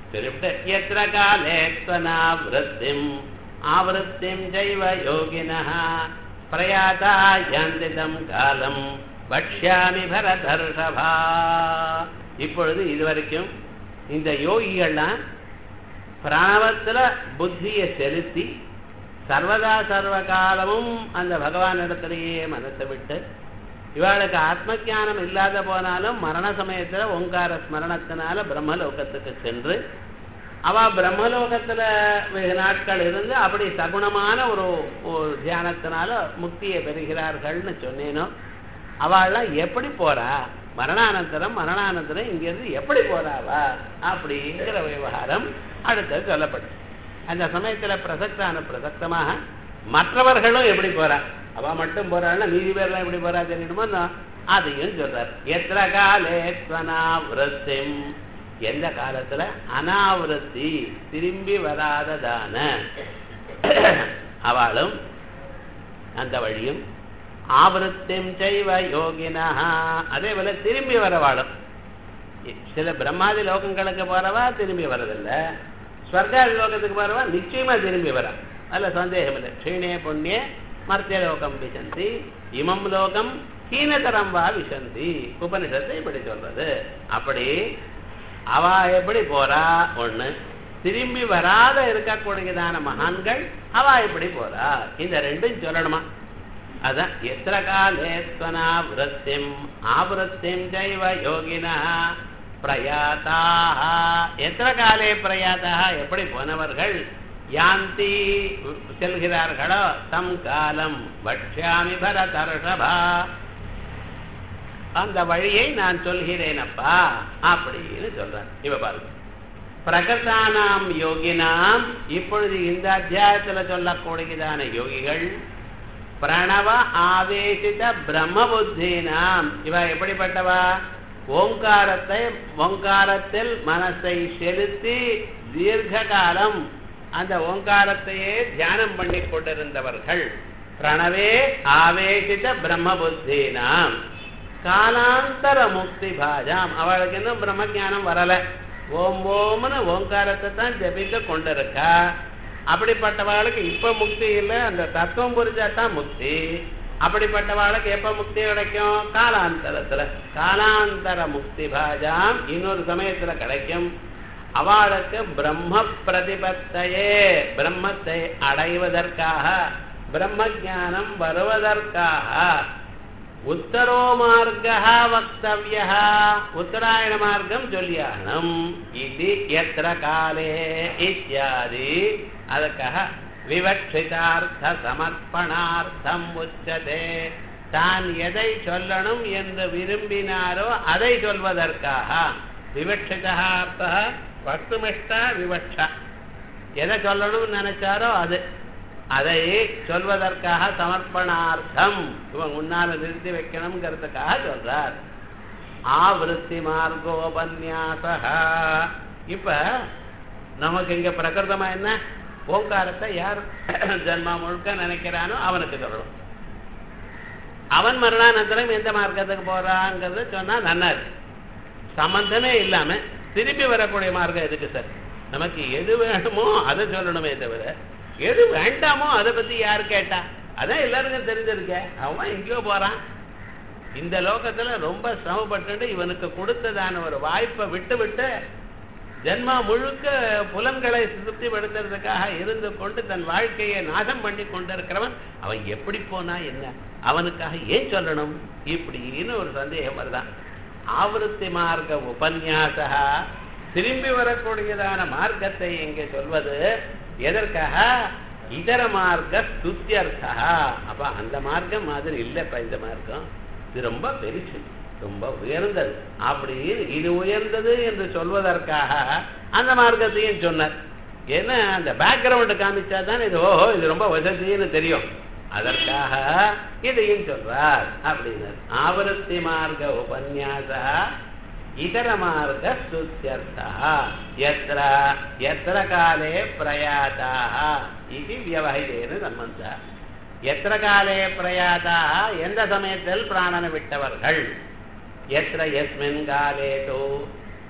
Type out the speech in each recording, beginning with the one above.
சொல்லிவிட்டு எத்திர காலே त्वनावृत्तिम् ஆவருத்திம் ஜைவ யோகினः பிரயாதா யாந்திதம் காலம் பக்ஷ்யாமி பரதர்ஷபா இப்பொழுது இதுவரைக்கும் இந்த யோகிகள்லாம் பிராணவத்துல புத்தியை செலுத்தி சர்வதா சர்வ காலமும் அந்த பகவான் இடத்திலேயே மனசை விட்டு இவாளுக்கு ஆத்ம ஞானம் இல்லாத போனாலும் மரண சமயத்துல ஓங்கார ஸ்மரணத்தினால பிரம்மலோகத்துக்கு சென்று அவ பிரம்மலோகத்துல வெகு நாட்கள் இருந்து அப்படி சகுணமான ஒரு ஒரு தியானத்தினால முக்தியை பெறுகிறார்கள்னு சொன்னேனோ அவள்லாம் எப்படி போறா மரணானந்தரம் மரணானந்தரம் இங்கிருந்து எப்படி போறாவா அப்படிங்கிற விவகாரம் அடுத்தது சொல்லப்படும் அந்த சமயத்துல பிரசக்தான பிரசக்தமாக மற்றவர்களும் எப்படி போறா அவ மட்டும் போறாள்னா மீதி பேர்லாம் எப்படி போறா தெரியுமோ அதையும் சொல்றார் எத்திர காலே ஸ்வனாவிரத்திம் எந்த காலத்துல அனாவிரத்தி திரும்பி வராததான அவளும் அந்த வழியும் ஆவருத்திம் செய்வ யோகினா அதே போல திரும்பி வரவாளும் சில பிரம்மாதி லோகங்களுக்கு போறவா திரும்பி வரதில்லை ஸ்வர்காதி லோகத்துக்கு போறவா நிச்சயமா திரும்பி வரா அதுல சந்தேகம் இல்லை க்ஷீணே புண்ணிய மர்த்திய லோகம் விசந்தி இமம் லோகம் ஹீனதரம் வா விசந்தி உபனிஷத்தை இப்படி சொல்றது அப்படி அவ எப்படி போறா ஒண்ணு திரும்பி வராத இருக்கக்கூடியதான மகான்கள் அவ எப்படி போறா இந்த ரெண்டும் சொல்லணுமா அதான் எத்திர காலே ஸ்வனாவிரத்திம் ஆவிரத்திம் ஜைவ யோகினா பிரயாதாக எத்திர காலே பிரயாதாக எப்படி போனவர்கள் யாந்தி செல்கிறார்களோ தம் காலம் பட்சாமி பரதர்ஷபா அந்த வழியை நான் சொல்கிறேனப்பா அப்படின்னு சொல்றேன் இவ பாருங்க பிரகதானாம் யோகினாம் இப்பொழுது இந்த அத்தியாயத்துல சொல்லக்கூடியதான யோகிகள் பிரணவ ஆவேசித பிரம்ம புத்தினாம் இவ எப்படிப்பட்டவா ஓங்காரத்தை ஓங்காரத்தில் மனசை செலுத்தி தீர்க்க காலம் அந்த ஓங்காரத்தையே தியானம் பண்ணி கொண்டிருந்தவர்கள் பிரணவே ஆவேசித பிரம்ம புத்தினாம் காலாந்தர முக்தி பாஜாம் அவளுக்கு இன்னும் பிரம்ம ஜானம் வரல ஓம் ஓம்னு ஓங்காரத்தை தான் ஜபிக்க கொண்டிருக்கா அப்படிப்பட்டவாளுக்கு இப்ப முக்தி இல்லை அந்த தத்துவம் புரிஞ்சாதான் முக்தி அப்படிப்பட்டவாளுக்கு எப்ப முக்தி கிடைக்கும் காலாந்தரத்துல காலாந்தர முக்தி பாஜாம் இன்னொரு சமயத்துல கிடைக்கும் அவளுக்கு பிரம்ம பிரதிபத்தையே பிரம்மத்தை அடைவதற்காக பிரம்ம ஜானம் வருவதற்காக உத்தரோ மார்க்க வக்தவிய உத்தராயண மார்க்கம் சொல்லியாகணும் இது எத்திர காலே இத்தியாதி அதுக்காக விவக்ஷிதார்த்த சமர்ப்பணார்த்தம் உச்சதே தான் எதை சொல்லணும் என்று விரும்பினாரோ அதை சொல்வதற்காக விவக்ஷிதார்த்த வக்துமிஷ்டா விவக்ஷா எதை சொல்லணும்னு நினைச்சாரோ அது அதை சொல்வதற்காக சமர்ப்பணார்த்தம் இவன் முன்னால நிறுத்தி வைக்கணுங்கிறதுக்காக சொல்றார் ஆவிருத்தி மார்கோபன்யாச இப்ப நமக்கு இங்க பிரகிருதமா என்ன ஓங்காரத்தை யார் ஜன்மா முழுக்க நினைக்கிறானோ அவனுக்கு சொல்லணும் அவன் மரணானந்தரம் எந்த மார்க்கத்துக்கு போறாங்கிறத சொன்னா நன்னா இருக்கு சம்பந்தமே இல்லாம திரும்பி வரக்கூடிய மார்க்கம் எதுக்கு சார் நமக்கு எது வேணுமோ அதை சொல்லணுமே தவிர எது வேண்டாமோ அதை பத்தி யாரு கேட்டா அதான் எல்லாருக்கும் தெரிஞ்சிருக்க அவன் எங்கேயோ போறான் இந்த லோகத்துல ரொம்ப சிரமப்பட்டு இவனுக்கு கொடுத்ததான ஒரு வாய்ப்பை விட்டு விட்டு ஜென்மா முழுக்க புலன்களை திருப்திப்படுத்துறதுக்காக இருந்து கொண்டு தன் வாழ்க்கையை நாசம் பண்ணி கொண்டிருக்கிறவன் அவன் எப்படி போனா என்ன அவனுக்காக ஏன் சொல்லணும் இப்படின்னு ஒரு சந்தேகம் வருதான் ஆவருத்தி மார்க்க உபன்யாசா திரும்பி வரக்கூடியதான மார்க்கத்தை இங்கே சொல்வது எதற்காக இதர மார்க்க ஸ்துத்தியர்த்தா அப்ப அந்த மார்க்கம் மாதிரி இல்லைப்பா இந்த மார்க்கம் இது ரொம்ப பெருசு ரொம்ப உயர்ந்தது அப்படி இது உயர்ந்தது என்று சொல்வதற்காக அந்த மார்க்கத்தையும் சொன்னார் ஏன்னா அந்த பேக்ரவுண்டு காமிச்சா தான் இது ஓஹோ இது ரொம்ப வசதின்னு தெரியும் அதற்காக இதையும் சொல்றார் அப்படின்னு ஆவருத்தி மார்க்க உபன்யாசா இதர மார்க்க ஸ்துத்தியர்த்தா எத்திர எத்திர காலே பிரயாதாக இது வியவகைதேனு சம்பந்த எத்திர காலே பிரயாதாக எந்த சமயத்தில் பிராணனை விட்டவர்கள் எத்திர எஸ்மின் காலே தோ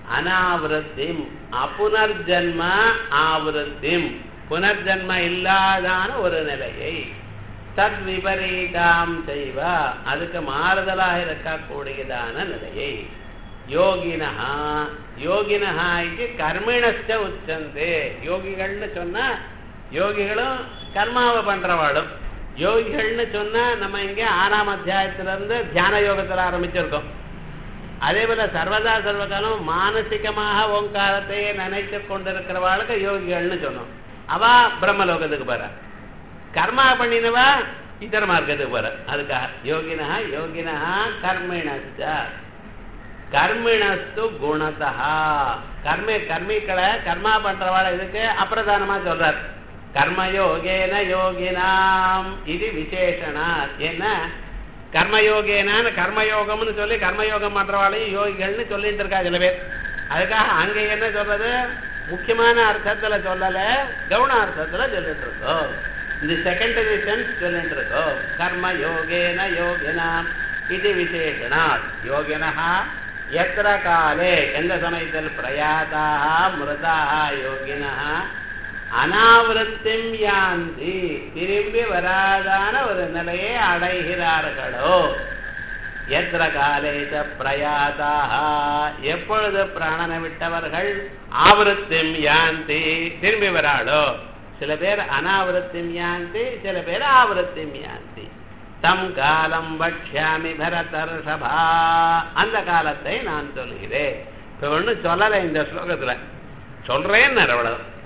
அனாவிருத்திம் அப்புனர்ஜன்ம ஆவிருத்திம் புனர்ஜன்ம இல்லாதான ஒரு நிலையை தத் விபரீதாம் செய்வ அதுக்கு மாறுதலாக இருக்கக்கூடியதான நிலையை யோகினஹா யோகினஹா இது கர்மிணஸ்ட உச்சந்தே யோகிகள்னு சொன்னா யோகிகளும் கர்மாவை பண்றவாளும் யோகிகள்னு சொன்னா நம்ம இங்க ஆறாம் அத்தியாயத்துல இருந்து தியான யோகத்துல ஆரம்பிச்சிருக்கோம் அதே போல சர்வதா சர்வகாலம் மானசிகமாக ஓங்காரத்தையே நினைத்து கொண்டிருக்கிறவாளுக்கு யோகிகள்னு சொன்னோம் அவ பிரம்மலோகத்துக்கு போற கர்மா பண்ணினவா இதர மார்க்கத்துக்கு போற அதுக்காக யோகினா யோகினா கர்மிணஸ்ட கர்மிணஸ்து குணதா கர்ம கர்மிக்களை கர்மா பண்றவாள் இதுக்கு அப்பிரதானமா சொல்றார் கர்மயோகேன யோகினாம் இது விசேஷனா என்ன கர்மயோகேனான்னு கர்மயோகம்னு சொல்லி கர்மயோகம் பண்றவாளையும் யோகிகள்னு சொல்லிட்டு இருக்கா சில பேர் அதுக்காக அங்க என்ன சொல்றது முக்கியமான அர்த்தத்துல சொல்லல கவுன அர்த்தத்துல சொல்லிட்டு இருக்கோம் இந்த செகண்ட் சென்ஸ் சொல்லிட்டு இருக்கோம் கர்ம யோகேன யோகினாம் இது விசேஷனா யோகினா எத்திர காலே எந்த சமயத்தில் பிரயாதாக மிருதாக யோகினா அனாவிருத்திம் யாந்தி திரும்பி வராதான ஒரு நிலையை அடைகிறார்களோ எத்திர காலேச பிரயாதாக எப்பொழுது பிராணனை விட்டவர்கள் ஆவருத்திம் யாந்தி திரும்பி வராளோ சில பேர் அனாவிருத்திம் யாந்தி சில பேர் ஆவருத்திம் யாந்தி தம் காலம் பக்ஷாமி பரதர்ஷபா அந்த காலத்தை நான் சொல்கிறேன் இப்ப ஒண்ணு சொல்லலை இந்த ஸ்லோகத்துல சொல்றேன் அவ்வளவு